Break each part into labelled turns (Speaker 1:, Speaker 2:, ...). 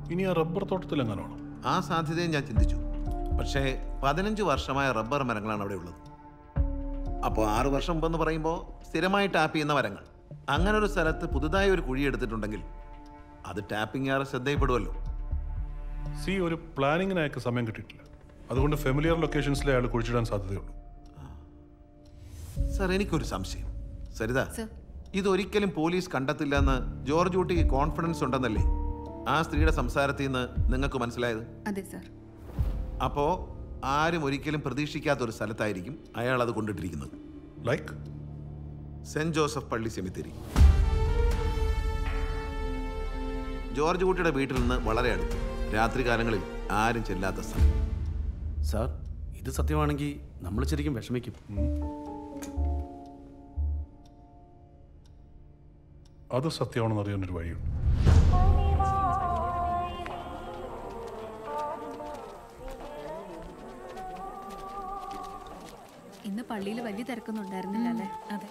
Speaker 1: ഇനി ആ റബ്ബർ തോട്ടത്തിൽ എങ്ങനെയാണോ
Speaker 2: ആ സാധ്യതയും ഞാൻ ചിന്തിച്ചു പക്ഷേ പതിനഞ്ച് വർഷമായ റബ്ബർ മരങ്ങളാണ് അവിടെ ഉള്ളത് അപ്പോൾ ആറ് വർഷം മുമ്പെന്ന് പറയുമ്പോൾ സ്ഥിരമായി ടാപ്പ് ചെയ്യുന്ന മരങ്ങൾ അങ്ങനെ ഒരു സ്ഥലത്ത് പുതുതായി ഒരു കുഴി എടുത്തിട്ടുണ്ടെങ്കിൽ അത് ടാപ്പിംഗ് ഏറെ ശ്രദ്ധയിൽപ്പെടുമല്ലോ
Speaker 1: സി ഒരു പ്ലാനിങ്ങിന് അയാൾക്ക് സമയം കിട്ടിയിട്ടില്ല അതുകൊണ്ട് ഫെമിലിയർ ലൊക്കേഷൻസിലെ അയാൾ കുഴിച്ചിടാൻ സാധ്യതയുള്ളൂ
Speaker 2: സർ എനിക്കൊരു സംശയം സരിത
Speaker 3: സർ.
Speaker 2: ഇതൊരിക്കലും പോലീസ് കണ്ടെത്തില്ല എന്ന് ജോർജ് ഊട്ടിക്ക് കോൺഫിഡൻസ് ഉണ്ടെന്നല്ലേ ആ സ്ത്രീയുടെ സംസാരത്തിൽ നിന്ന് നിങ്ങൾക്ക് മനസ്സിലായത്
Speaker 3: അതെ സർ
Speaker 2: അപ്പോൾ ആരും ഒരിക്കലും പ്രതീക്ഷിക്കാത്ത ഒരു സ്ഥലത്തായിരിക്കും അയാൾ അത് കൊണ്ടിട്ടിരിക്കുന്നത്
Speaker 1: ലൈക്ക്
Speaker 2: സെന്റ് ജോസഫ് പള്ളി സെമിത്തേരി ജോർജ് കുട്ടിയുടെ വീട്ടിൽ നിന്ന് വളരെ അടുത്ത് രാത്രികാലങ്ങളിൽ ആരും ചെല്ലാത്ത സ്ഥലം
Speaker 4: സാർ ഇത് സത്യമാണെങ്കിൽ നമ്മൾ ശരിക്കും വിഷമിക്കും
Speaker 1: അത് സത്യമാണെന്ന് അറിയാനൊരു വഴിയുണ്ട്
Speaker 3: ഇന്ന് പള്ളിയിൽ വലിയ തിരക്കൊന്നും ഉണ്ടായിരുന്നില്ല അല്ലേ അതെ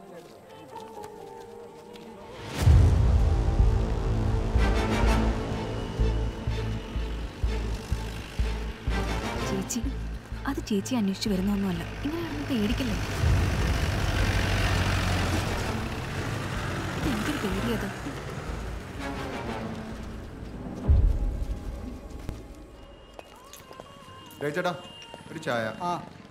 Speaker 3: ചേച്ചി അത് ചേച്ചി അന്വേഷിച്ച് വരുന്നൊന്നുമല്ല ഇങ്ങനെ കിടന്ന് പേടിക്കല്ലേ ഇത് എന്തൊരു പേടിയത്
Speaker 5: ചേട്ടാ ഒരു ചായ
Speaker 6: ആ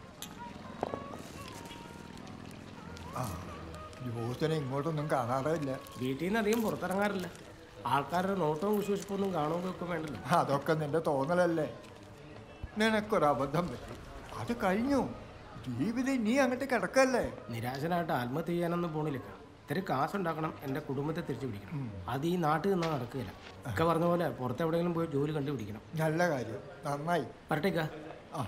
Speaker 6: ആ ജോസിനെ ഇങ്ങോട്ടൊന്നും കാണാറേ ഇല്ല
Speaker 7: വീട്ടിൽ നിന്ന് അധികം പുറത്തിറങ്ങാറില്ല ആൾക്കാരുടെ നോട്ടവും വിശ്വസിപ്പൊന്നും കാണുകയും ഒക്കെ വേണ്ടല്ലോ
Speaker 6: അതൊക്കെ നിന്റെ തോന്നലല്ലേ നിനക്കൊരു അബദ്ധം പറ്റി അത് കഴിഞ്ഞു ജീവിതം നീ അങ്ങോട്ട് കിടക്കല്ലേ
Speaker 7: നിരാശനായിട്ട് ആത്മഹത്യ ചെയ്യാനൊന്നും പോണില്ല ഇത്തിരി കാശുണ്ടാക്കണം എൻ്റെ കുടുംബത്തെ തിരിച്ചു പിടിക്കണം അത് ഈ നാട്ടിൽ നിന്ന് നടക്കുകയില്ല ഒക്കെ പറഞ്ഞ പോലെ പുറത്തെവിടെയെങ്കിലും പോയി ജോലി കണ്ടുപിടിക്കണം
Speaker 6: നല്ല കാര്യം നന്നായി
Speaker 7: വരട്ടേക്കാ
Speaker 6: ആ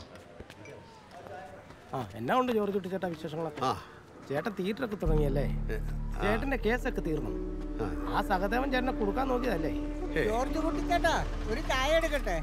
Speaker 7: ആ എന്നാ ഉണ്ട് ജോർജ് കുട്ടി ചേട്ടാ വിശേഷങ്ങളൊക്കെ ചേട്ടൻ തിയേറ്ററൊക്കെ തുടങ്ങിയല്ലേ ചേട്ടൻ്റെ കേസൊക്കെ തീർന്നു ആ സഹദേവൻ ചേട്ടനെ കൊടുക്കാൻ നോക്കിയതല്ലേ
Speaker 8: ജോർജ് കുട്ടിച്ചേട്ടാ ഒരു ചായ എടുക്കട്ടെ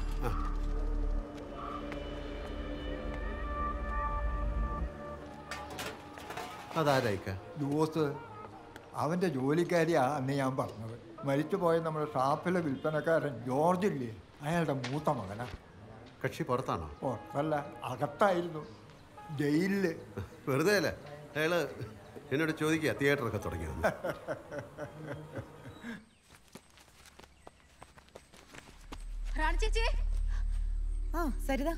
Speaker 2: അതാരായിക്ക
Speaker 6: ജോസ് അവൻ്റെ ജോലിക്കാരിയാ അന്ന് ഞാൻ പറഞ്ഞത് മരിച്ചുപോയ നമ്മുടെ ഷാപ്പിലെ വിൽപ്പനക്കാരൻ ജോർജ് ഇല്ലേ അയാളുടെ മൂത്ത മകനാ
Speaker 2: കക്ഷി പുറത്താണോ
Speaker 6: പുറത്തല്ല അകത്തായിരുന്നു ജയിലില്
Speaker 2: വെറുതെ അല്ലേ അയാള് എന്നോട് ചോദിക്കുക തിയേറ്ററൊക്കെ തുടങ്ങിയത്
Speaker 3: റാണി ചേച്ചി
Speaker 9: ആ സരിത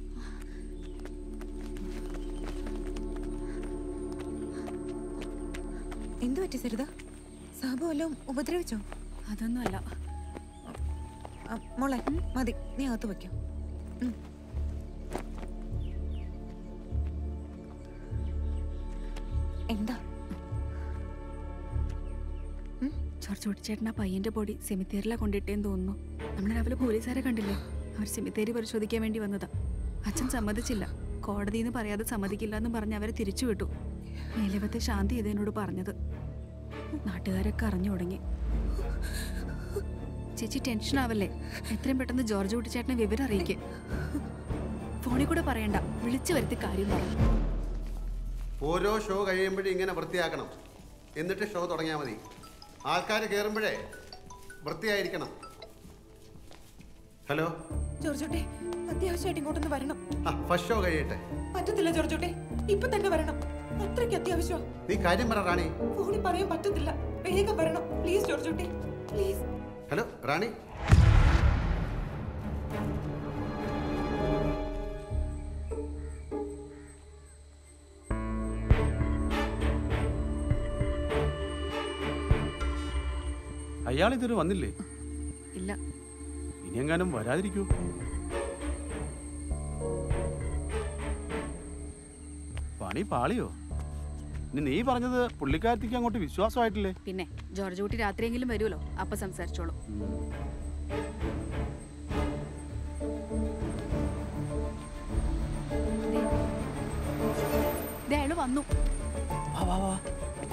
Speaker 9: എന്തു പറ്റി സരിത സാബു വല്ലതും ഉപദ്രവിച്ചോ
Speaker 3: അതൊന്നുമല്ല
Speaker 9: ആ, മോളെ മതി നീ അകത്ത് വയ്ക്കാം എന്താ
Speaker 3: ജോർജ് കുട്ടിച്ചേട്ടൻ ആ പയ്യന്റെ ബോഡി സെമിത്തേരിലാ കൊണ്ടിട്ടേന്ന് തോന്നുന്നു നമ്മൾ രാവിലെ പോലീസുകാരെ കണ്ടില്ലേ അവർ സെമിത്തേരി പരിശോധിക്കാൻ വേണ്ടി വന്നതാ അച്ഛൻ സമ്മതിച്ചില്ല കോടതിയിൽ നിന്ന് പറയാതെ സമ്മതിക്കില്ല എന്ന് പറഞ്ഞ് അവരെ തിരിച്ചു വിട്ടു മേലവത്തെ ശാന്തി ഇതെന്നോട് പറഞ്ഞത് നാട്ടുകാരൊക്കെ അറിഞ്ഞു തുടങ്ങി ചേച്ചി ടെൻഷൻ ആവല്ലേ എത്രയും പെട്ടെന്ന് ജോർജ് കുട്ടിച്ചേട്ടനെ വിവരം അറിയിക്കേ ഫോണിൽ കൂടെ പറയണ്ട വിളിച്ചു വരുത്തി കാര്യം പറഞ്ഞു
Speaker 2: ഓരോ ഷോ കഴിയുമ്പോഴും ഇങ്ങനെ വൃത്തിയാക്കണം എന്നിട്ട് ഷോ തുടങ്ങിയാൽ മതി ആൾക്കാർ കയറുമ്പോഴേ വൃത്തിയായിരിക്കണം ഹലോ
Speaker 9: ജോർജോട്ടെ അത്യാവശ്യമായിട്ട് ഇങ്ങോട്ടൊന്ന് വരണം
Speaker 2: ആ ഫസ്റ്റ് ഷോ കഴിയട്ടെ
Speaker 9: പറ്റത്തില്ല ജോർജോട്ടെ ഇപ്പൊ തന്നെ വരണം അത്രയ്ക്ക് അത്യാവശ്യം
Speaker 2: നീ കാര്യം പറ റാണി
Speaker 9: ഫോണിൽ പറയാൻ പറ്റത്തില്ല വേഗം വരണം പ്ലീസ് ജോർജോട്ടെ പ്ലീസ്
Speaker 2: ഹലോ റാണി
Speaker 4: അയാൾ ഇതുവരെ വന്നില്ലേ
Speaker 3: ഇല്ല
Speaker 4: ഇനി എങ്ങാനും വരാതിരിക്കൂ പണി പാളിയോ ഇനി നീ പറഞ്ഞത് പുള്ളിക്കാരത്തിക്ക് അങ്ങോട്ട് വിശ്വാസമായിട്ടില്ലേ
Speaker 3: പിന്നെ ജോർജ് കുട്ടി രാത്രിയെങ്കിലും വരുമല്ലോ അപ്പൊ സംസാരിച്ചോളൂ ദേ അയാള് വന്നു
Speaker 4: വാ വാ വാ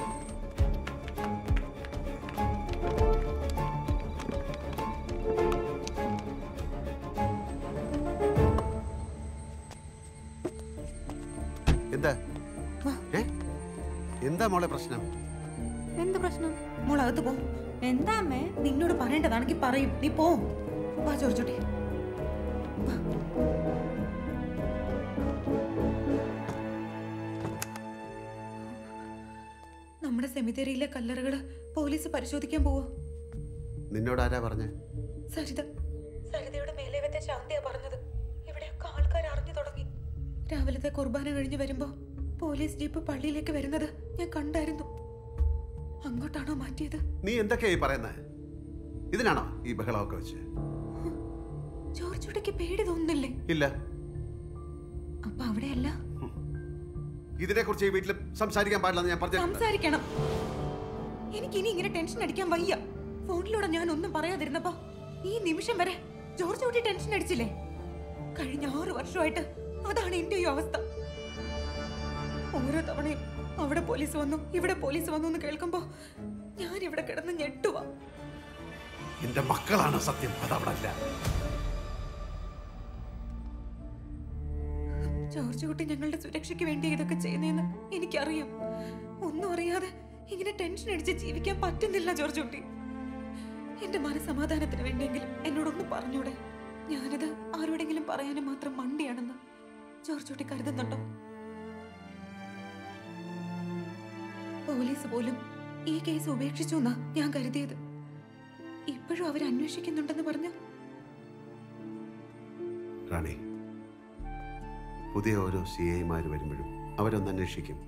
Speaker 2: എന്താ ഏ എന്താ മോളെ പ്രശ്നം
Speaker 9: എന്ത് പ്രശ്നം മോൾ അകത്ത് പോ എന്താ അമ്മേ നിന്നോട് പറയേണ്ടതാണെങ്കിൽ പറയും നീ പോ വാ ജോർജുട്ടി വാ. നമ്മുടെ സെമിത്തേരിയിലെ കല്ലറകള് പോലീസ് പരിശോധിക്കാൻ പോവോ
Speaker 2: നിന്നോട് ആരാ പറഞ്ഞേ
Speaker 9: സരിത സരിതയുടെ മേലേവത്തെ ശാന്തിയാ പറഞ്ഞത് ഇവിടെയൊക്കെ ആൾക്കാർ അറിഞ്ഞു തുടങ്ങി രാവിലത്തെ കുർബാന കഴിഞ്ഞ് വരുമ്പോ പോലീസ് ജീപ്പ് പള്ളിയിലേക്ക് വരുന്നത് ഞാൻ കണ്ടായിരുന്നു അങ്ങോട്ടാണോ മാറ്റിയത്
Speaker 2: നീ എന്തൊക്കെയായി പറയുന്നത് ഇതിനാണോ ഈ ബഹളമൊക്കെ വെച്ച്
Speaker 9: ജോർജുട്ടിക്ക് പേടി തോന്നുന്നില്ലേ
Speaker 2: ഇല്ല
Speaker 9: അപ്പൊ അവിടെയല്ല
Speaker 2: ഇതിനെക്കുറിച്ച് ഈ വീട്ടിൽ സംസാരിക്കാൻ പാടില്ലെന്ന് ഞാൻ പറഞ്ഞിട്ടുണ്ട്
Speaker 9: സംസാരിക്കണം എനിക്കിനി ഇങ്ങനെ ടെൻഷൻ അടിക്കാൻ വയ്യ ഫോണിലൂടെ ഞാൻ ഒന്നും പറയാതിരുന്നപ്പോ ഈ നിമിഷം വരെ ജോർജ് കുട്ടി ടെൻഷൻ അടിച്ചില്ലേ കഴിഞ്ഞ ആറു വർഷമായിട്ട് അതാണ് എന്റെയും അവസ്ഥ ഓരോ തവണയും അവിടെ പോലീസ് വന്നു ഇവിടെ പോലീസ് വന്നു എന്ന് കേൾക്കുമ്പോ ഞാൻ ഇവിടെ കിടന്ന് ഞെട്ടുവാ
Speaker 2: എന്റെ മക്കളാണ് സത്യം അതവിടെ അല്ല
Speaker 9: ജോർജ് കുട്ടി ഞങ്ങളുടെ സുരക്ഷയ്ക്ക് വേണ്ടി ഇതൊക്കെ ചെയ്യുന്നതെന്ന് എനിക്കറിയാം ഒന്നും അറിയാതെ ഇങ്ങനെ ടെൻഷൻ അടിച്ച് ജീവിക്കാൻ പറ്റുന്നില്ല ജോർജ് കുട്ടി എന്റെ മനസമാധാനത്തിന് വേണ്ടിയെങ്കിലും എന്നോടൊന്ന് പറഞ്ഞൂടെ ഞാനിത് ആരോടെങ്കിലും പറയാനും മാത്രം മണ്ടിയാണെന്ന് ജോർജ് കുട്ടി കരുതുന്നുണ്ടോ പോലീസ് പോലും ഈ കേസ് ഉപേക്ഷിച്ചു എന്നാ ഞാൻ കരുതിയത് ഇപ്പോഴും അവർ അന്വേഷിക്കുന്നുണ്ടെന്ന് പറഞ്ഞു
Speaker 2: റാണി പുതിയ ഓരോ സി ഐമാർ വരുമ്പോഴും അവരൊന്ന് അന്വേഷിക്കും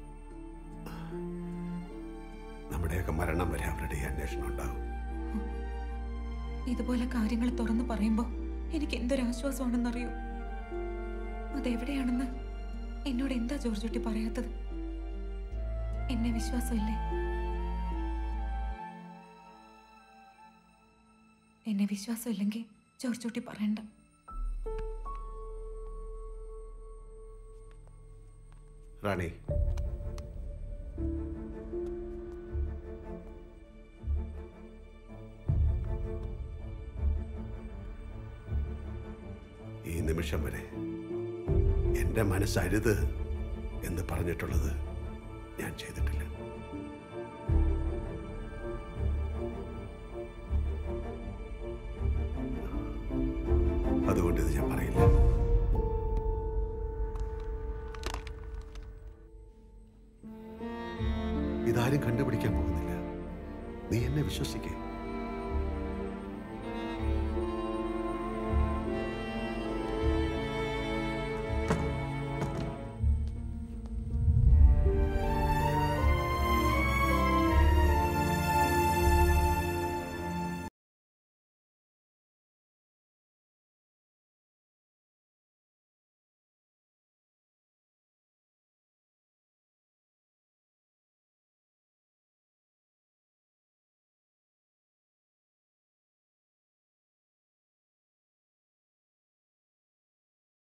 Speaker 2: നമ്മുടെയൊക്കെ മരണം വരെ അവരുടെ ഈ അന്വേഷണം ഉണ്ടാവും
Speaker 9: ഇതുപോലെ കാര്യങ്ങൾ തുറന്നു പറയുമ്പോൾ എനിക്ക് എന്തൊരു ആശ്വാസമാണെന്നറിയോ അതെവിടെയാണെന്ന് എന്നോട് എന്താ ജോർജ് കുട്ടി പറയാത്തത് എന്നെ വിശ്വാസമില്ലേ എന്നെ വിശ്വാസമില്ലെങ്കിൽ ജോർജ് കുട്ടി പറയണ്ട
Speaker 2: റാണി ഈ നിമിഷം വരെ എൻ്റെ മനസ്സരുത് എന്ന് പറഞ്ഞിട്ടുള്ളത് ഞാൻ ചെയ്തിട്ടില്ല അതുകൊണ്ട് ഇത് ഞാൻ പറയില്ല ഇതാരും കണ്ടുപിടിക്കാൻ പോകുന്നില്ല നീ എന്നെ വിശ്വസിക്കേ